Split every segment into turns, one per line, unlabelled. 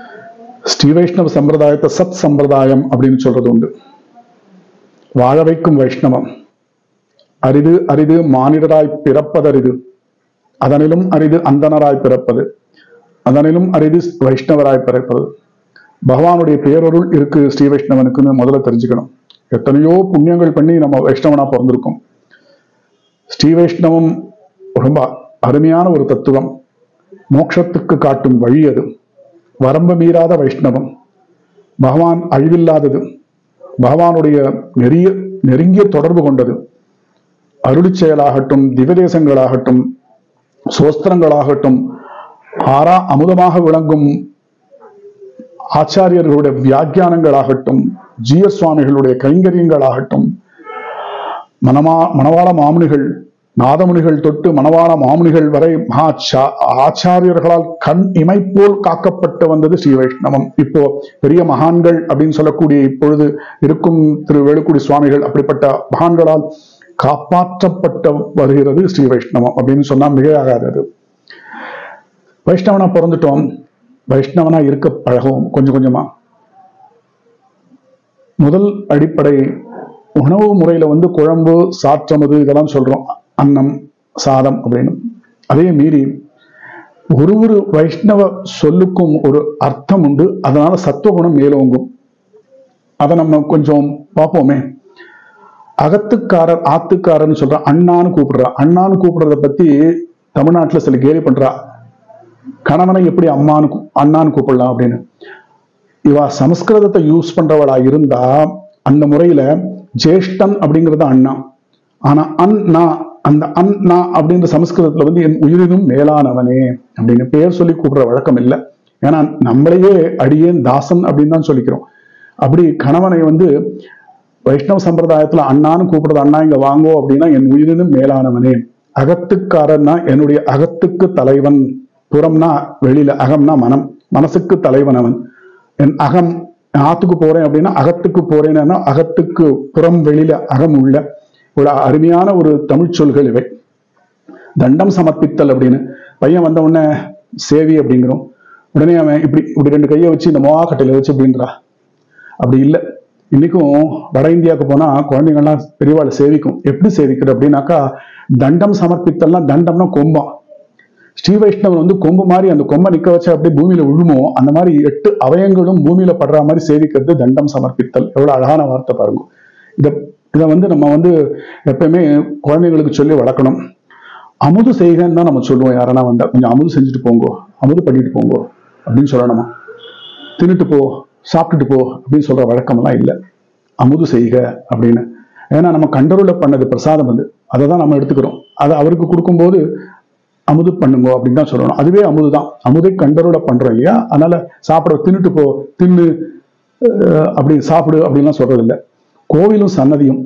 ஸ்ரீ வைஷ்ணவ சம்பிரதாயத்தை சத் சம்பிரதாயம் அப்படின்னு சொல்றது உண்டு வாழ வைக்கும் வைஷ்ணவம் அரிது அரிது மானிடராய் பிறப்பதரிது அதனிலும் அரிது அந்தனராய் பிறப்பது அதனிலும் அரிது வைஷ்ணவராய் பிறப்பது பகவானுடைய பேரருள் இருக்கு ஸ்ரீ வைஷ்ணவனுக்குன்னு முதல்ல தெரிஞ்சுக்கணும் எத்தனையோ புண்ணியங்கள் பண்ணி நம்ம வைஷ்ணவனா பிறந்திருக்கோம் ஸ்ரீ வைஷ்ணவம் ரொம்ப அருமையான ஒரு தத்துவம் மோட்சத்துக்கு காட்டும் வழி அது வரம்பு மீறாத வைஷ்ணவம் பகவான் அழிவில்லாதது பகவானுடைய நெறிய நெருங்கிய தொடர்பு கொண்டது அருளிச் செயலாகட்டும் திவதேசங்களாகட்டும் சோஸ்திரங்களாகட்டும் ஆறா அமுதமாக விளங்கும் ஆச்சாரியர்களுடைய வியாக்கியானங்களாகட்டும் ஜீய சுவாமிகளுடைய கைங்கரியங்களாகட்டும் மனமா மணவாள மாமுனிகள் நாதமுனிகள் தொட்டு மணவாள மாமுனிகள் வரை மகா சா- ஆச்சாரியர்களால் கண் இமைப்போல் காக்கப்பட்டு வந்தது ஸ்ரீ வைஷ்ணவம் இப்போ பெரிய மகான்கள் அப்படின்னு சொல்லக்கூடிய இப்பொழுது இருக்கும் திரு வேலுக்குடி சுவாமிகள் அப்படிப்பட்ட மகான்களால் காப்பாற்றப்பட்டு வருகிறது ஸ்ரீ வைஷ்ணவம் அப்படின்னு சொன்னா மிகையாகாதது வைஷ்ணவனா பிறந்துட்டோம் வைஷ்ணவனா இருக்க பழகும் கொஞ்சம் கொஞ்சமா முதல் அடிப்படை உணவு முறையில வந்து குழம்பு சாற்றமது இதெல்லாம் சொல்றோம் அன்னம் சாதம் அப்படின்னு அதே மீறி ஒரு ஒரு வைஷ்ணவ சொல்லுக்கும் ஒரு அர்த்தம் உண்டு அதனால சத்துவகுணம் மேலோங்கும் அதை நம்ம கொஞ்சம் பார்ப்போமே அகத்துக்காரர் ஆத்துக்காரர்னு சொல்ற அண்ணான்னு கூப்பிடுறா அண்ணான்னு கூப்பிடுறத பத்தி தமிழ்நாட்டுல சில கேலி பண்றா கணவனை எப்படி அம்மான்னு கூ- அண்ணான்னு கூப்பிடலாம் அப்படின்னு இவா சமஸ்கிருதத்தை யூஸ் பண்றவளா இருந்தா அந்த முறையில ஜேஷ்டன் அப்படிங்கிறது அண்ணா ஆனா அண்ணா அந்த அண்ணா அப்படின்ற சமஸ்கிருதத்துல வந்து என் உயிரினும் மேலானவனே அப்படின்னு பேர் சொல்லி கூப்பிடுற வழக்கம் இல்லை ஏன்னா நம்மளையே அடியேன் தாசன் அப்படின்னு தான் சொல்லிக்கிறோம் அப்படி கணவனை வந்து வைஷ்ணவ சம்பிரதாயத்துல அண்ணான்னு கூப்பிடுறது அண்ணா இங்க வாங்கோ அப்படின்னா என் உயிரினும் மேலானவனே அகத்துக்காரன்னா என்னுடைய அகத்துக்கு தலைவன் புறம்னா வெளியில அகம்னா மனம் மனசுக்கு தலைவன் அவன் என் அகம் நான் ஆத்துக்கு போறேன் அப்படின்னா அகத்துக்கு போறேன்னா அகத்துக்கு புறம் வெளியில அகம் உள்ள ஒரு அருமையான ஒரு தமிழ் சொல்கள் இவை தண்டம் சமர்ப்பித்தல் அப்படின்னு பையன் வந்த உடனே சேவி அப்படிங்கிறோம் உடனே அவன் இப்படி இப்படி ரெண்டு கையை வச்சு இந்த மோவா கட்டையில வச்சு அப்படின்றா அப்படி இல்லை இன்னைக்கும் வட இந்தியாவுக்கு போனா குழந்தைங்கள்லாம் பெரியவாளை சேவிக்கும் எப்படி சேவிக்கிறது அப்படின்னாக்கா தண்டம் சமர்ப்பித்தல்னா தண்டம்னா கொம்பா ஸ்ரீ வைஷ்ணவன் வந்து கொம்பு மாதிரி அந்த கொம்பை நிக்க வச்சு அப்படியே பூமியில விழுமோ அந்த மாதிரி எட்டு அவயங்களும் பூமியில படுற மாதிரி சேவிக்கிறது தண்டம் சமர்ப்பித்தல் எவ்வளவு அழகான வார்த்தை பாருங்க இத இதை வந்து நம்ம வந்து எப்பயுமே குழந்தைங்களுக்கு சொல்லி வளர்க்கணும் அமுது செய்கன்னு தான் நம்ம சொல்லுவோம் யாரனா வந்தா கொஞ்சம் அமுது செஞ்சுட்டு போங்கோ அமுது பண்ணிட்டு போங்கோ அப்படின்னு சொல்லணுமா தின்னுட்டு போ சாப்பிட்டுட்டு போ அப்படின்னு சொல்ற வழக்கமெல்லாம் இல்லை அமுது செய்க அப்படின்னு ஏன்னா நம்ம கண்டருள பண்ணது பிரசாதம் அது அதை தான் நம்ம எடுத்துக்கிறோம் அதை அவருக்கு கொடுக்கும்போது அமுது பண்ணுங்க அப்படின்னு தான் சொல்லணும் அதுவே அமுது தான் அமுதை கண்டருள பண்றோம் இல்லையா அதனால சாப்பிட தின்னுட்டு போ தின்னு அஹ், அப்படி சாப்பிடு அப்படின்லாம் சொல்றது இல்லை கோவிலும் சன்னதியும்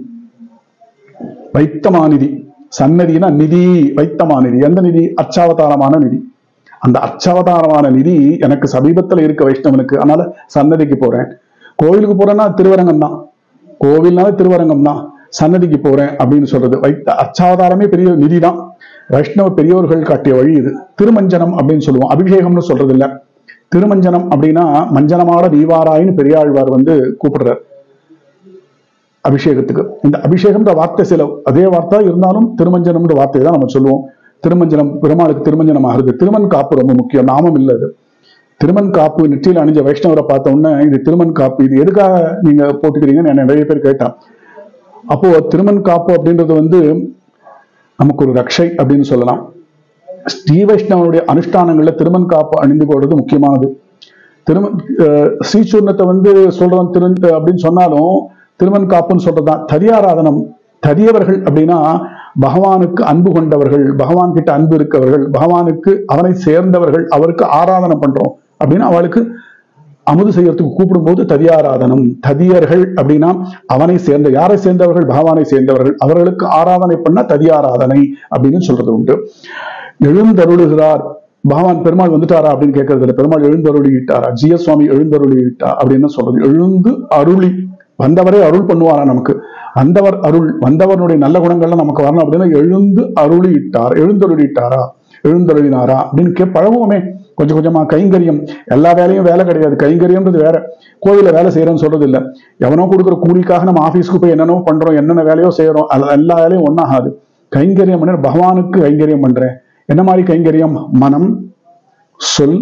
வைத்தமாநிதி சன்னதினா நிதி வைத்தமாநிதி எந்த நிதி அச்சாவதாரமான நிதி அந்த அச்சாவதாரமான நிதி எனக்கு சமீபத்துல இருக்க வைஷ்ணவனுக்கு அதனால சன்னதிக்கு போறேன் கோவிலுக்கு போறேன்னா திருவரங்கம் தான் கோவில்னால திருவரங்கம் தான் சன்னதிக்கு போறேன் அப்படின்னு சொல்றது வைத்த அச்சாவதாரமே பெரிய நிதி தான் வைஷ்ணவ பெரியோர்கள் காட்டிய வழி இது திருமஞ்சனம் அப்படின்னு சொல்லுவோம் அபிஷேகம்னு சொல்றது இல்ல திருமஞ்சனம் அப்படின்னா மஞ்சனமாட நீவாராயின்னு பெரியாழ்வார் வந்து கூப்பிடுறார் அபிஷேகத்துக்கு இந்த அபிஷேகம்ன்ற வார்த்தை சில அதே வார்த்தை இருந்தாலும் திருமஞ்சனம்ன்ற வார்த்தையை தான் நம்ம சொல்லுவோம் திருமஞ்சனம் பெருமாளுக்கு திருமஞ்சனம் ஆகுது திருமண் காப்பு ரொம்ப முக்கியம் நாமம் இல்ல அது திருமண் காப்பு நெற்றியில் அணிஞ்ச வைஷ்ணவரை பார்த்த உடனே இது திருமண் காப்பு இது எதுக்காக நீங்க போட்டுக்கிறீங்கன்னு என்னை நிறைய பேர் கேட்டான் அப்போ திருமண் காப்பு அப்படின்றது வந்து நமக்கு ஒரு ரக்ஷை அப்படின்னு சொல்லலாம் ஸ்ரீ வைஷ்ணவனுடைய அனுஷ்டானங்கள்ல திருமண் காப்பு அணிந்து கொள்வது முக்கியமானது திரும அஹ் ஸ்ரீசூர்ணத்தை வந்து சொல்றோம் திரு அப்படின்னு சொன்னாலும் திருமண் காப்புன்னு சொல்றதுதான் ததியாராதனம் ததியவர்கள் அப்படின்னா பகவானுக்கு அன்பு கொண்டவர்கள் பகவான் கிட்ட அன்பு இருக்கவர்கள் பகவானுக்கு அவனை சேர்ந்தவர்கள் அவருக்கு ஆராதனை பண்றோம் அப்படின்னு அவளுக்கு அமுது செய்யறதுக்கு கூப்பிடும்போது ததியாராதனம் ததியர்கள் அப்படின்னா அவனை சேர்ந்த யாரை சேர்ந்தவர்கள் பகவானை சேர்ந்தவர்கள் அவர்களுக்கு ஆராதனை பண்ண ததியாராதனை அப்படின்னு சொல்றது உண்டு எழுந்தருளுகிறார் பகவான் பெருமாள் வந்துட்டாரா அப்படின்னு கேட்கறது இல்லை பெருமாள் எழுந்தருளிட்டாரா ஜிய சுவாமி எழுந்தருளிட்டா அப்படின்னு சொல்றது எழுந்து அருளி வந்தவரே அருள் பண்ணுவாரா நமக்கு வந்தவர் அருள் வந்தவனுடைய நல்ல குணங்கள்லாம் நமக்கு வரணும் அப்படின்னா எழுந்து அருளிட்டார் எழுந்தருளிட்டாரா எழுந்தருளினாரா அப்படின்னு கே பழகுவோமே கொஞ்சம் கொஞ்சமா கைங்கரியம் எல்லா வேலையும் வேலை கிடையாது கைங்கரியம்ன்றது வேற கோயில வேலை செய்யறோம்னு சொல்றது இல்ல எவனோ கொடுக்குற கூலிக்காக நம்ம ஆபீஸ்க்கு போய் என்னென்னோ பண்றோம் என்னென்ன வேலையோ செய்யறோம் அது எல்லா வேலையும் ஒன்னாகாது கைங்கரியம் பண்ண பகவானுக்கு கைங்கரியம் பண்றேன் என்ன மாதிரி கைங்கரியம் மனம் சொல்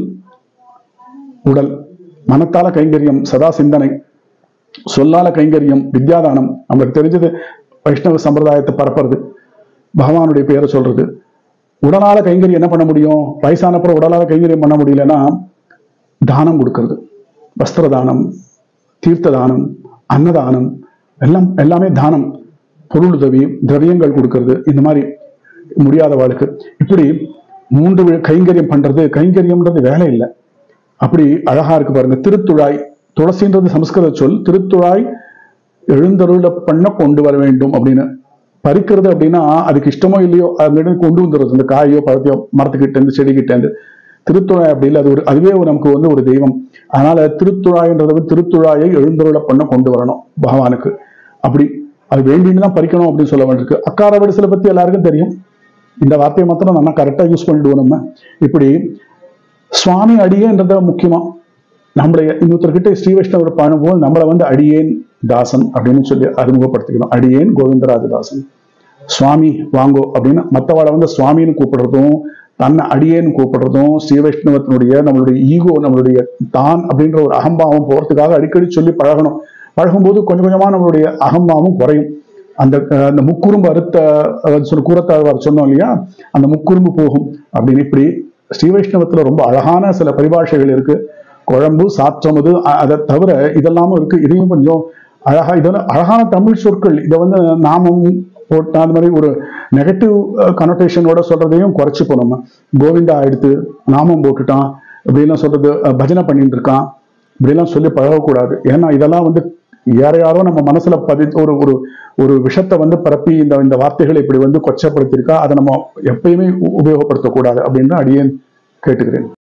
உடல் மனத்தால கைங்கரியம் சதா சிந்தனை சொல்லால கைங்கரியம் வித்யாதானம் நம்மளுக்கு தெரிஞ்சது வைஷ்ணவ சம்பிரதாயத்தை பரப்புறது பகவானுடைய பெயரை சொல்றது உடலால கைங்கரியம் என்ன பண்ண முடியும் வயசானப்புறம் உடலால கைங்கரியம் பண்ண முடியலன்னா தானம் கொடுக்கறது வஸ்திர தானம் தீர்த்த தானம் அன்னதானம் எல்லாம் எல்லாமே தானம் பொருள் உதவி திரவியங்கள் கொடுக்கறது இந்த மாதிரி முடியாதவாளுக்கு இப்படி மூன்று வி- கைங்கரியம் பண்றது கைங்கரியம்ன்றது வேலை இல்லை அப்படி அழகா இருக்கு பாருங்க திருத்துழாய் துளசின்றது சமஸ்கிருத சொல் திருத்துழாய் எழுந்தருள பண்ண கொண்டு வர வேண்டும் அப்படின்னு பறிக்கிறது அப்படின்னா அதுக்கு இஷ்டமோ இல்லையோ அங்கிட்ட கொண்டு வந்துடுறது அந்த காயோ பழத்தையோ மரத்துக்கிட்ட இருந்து செடிக்கிட்ட இருந்து திருத்துழாய் அப்படி இல்லை அது ஒரு அதுவே ஒரு நமக்கு வந்து ஒரு தெய்வம் அதனால திருத்துழாய்ன்றது வந்து திருத்துழாயை எழுந்தருள பண்ண கொண்டு வரணும் பகவானுக்கு அப்படி அது வேண்டின்னு தான் பறிக்கணும் அப்படின்னு சொல்ல வேண்டியிருக்கு அக்கார வடிசலை பத்தி எல்லாருக்கும் தெரியும் இந்த வார்த்தையை மாத்திரம் நல்லா கரெக்டா யூஸ் பண்ணிடுவோம் நம்ம இப்படி சுவாமி அடியேன்றத முக்கியமா நம்மளை இன்னொருத்தர்கிட்ட ஸ்ரீ வைஷ்ணவர் பண்ணும்போது நம்மளை வந்து அடியேன் தாசன் அப்படின்னு சொல்லி அறிமுகப்படுத்திக்கணும் அடியேன் கோவிந்தராஜதாசன் சுவாமி வாங்கோ அப்படின்னு மற்றவாளை வந்து சுவாமின்னு கூப்பிடுறதும் தன்னை அடியேன்னு கூப்பிடுறதும் ஸ்ரீ வைஷ்ணவத்தினுடைய நம்மளுடைய ஈகோ நம்மளுடைய தான் அப்படின்ற ஒரு அகம்பாவம் போறதுக்காக அடிக்கடி சொல்லி பழகணும் பழகும்போது கொஞ்சம் கொஞ்சமா நம்மளுடைய அகம்பாவம் குறையும் அந்த அஹ், அந்த முக்குறும்பு அறுத்த அஹ், சொன்ன கூறத்தாழ்வார் சொன்னோம் இல்லையா அந்த முக்குறும்பு போகும் அப்படின்னு இப்படி ஸ்ரீ வைஷ்ணவத்துல ரொம்ப அழகான சில பரிபாஷைகள் இருக்கு குழம்பு சாற்றமுது அ- அதை தவிர இதெல்லாமும் இருக்கு இதையும் கொஞ்சம் அழகா இதெல்லாம் அழகான தமிழ் சொற்கள் இதை வந்து நாமம் போட்டு அந்த மாதிரி ஒரு நெகட்டிவ் கனோட்டேஷனோட சொல்றதையும் குறைச்சிப்போம் நம்ம கோவிந்தா எடுத்து நாமம் போட்டுட்டான் இப்படிலாம் சொல்றது அஹ், பஜனை பண்ணிட்டு இருக்கான் இப்படிலாம் சொல்லி பழகக்கூடாது ஏன்னா இதெல்லாம் வந்து யார யாரோ நம்ம மனசுல பதி ஒரு ஒரு ஒரு விஷத்தை வந்து பரப்பி இந்த இந்த வார்த்தைகளை இப்படி வந்து கொச்சப்படுத்தியிருக்கா அதை நம்ம எப்பயுமே உ- உபயோகப்படுத்தக்கூடாது அப்படின்னு அடியேன் கேட்டுக்கிறேன்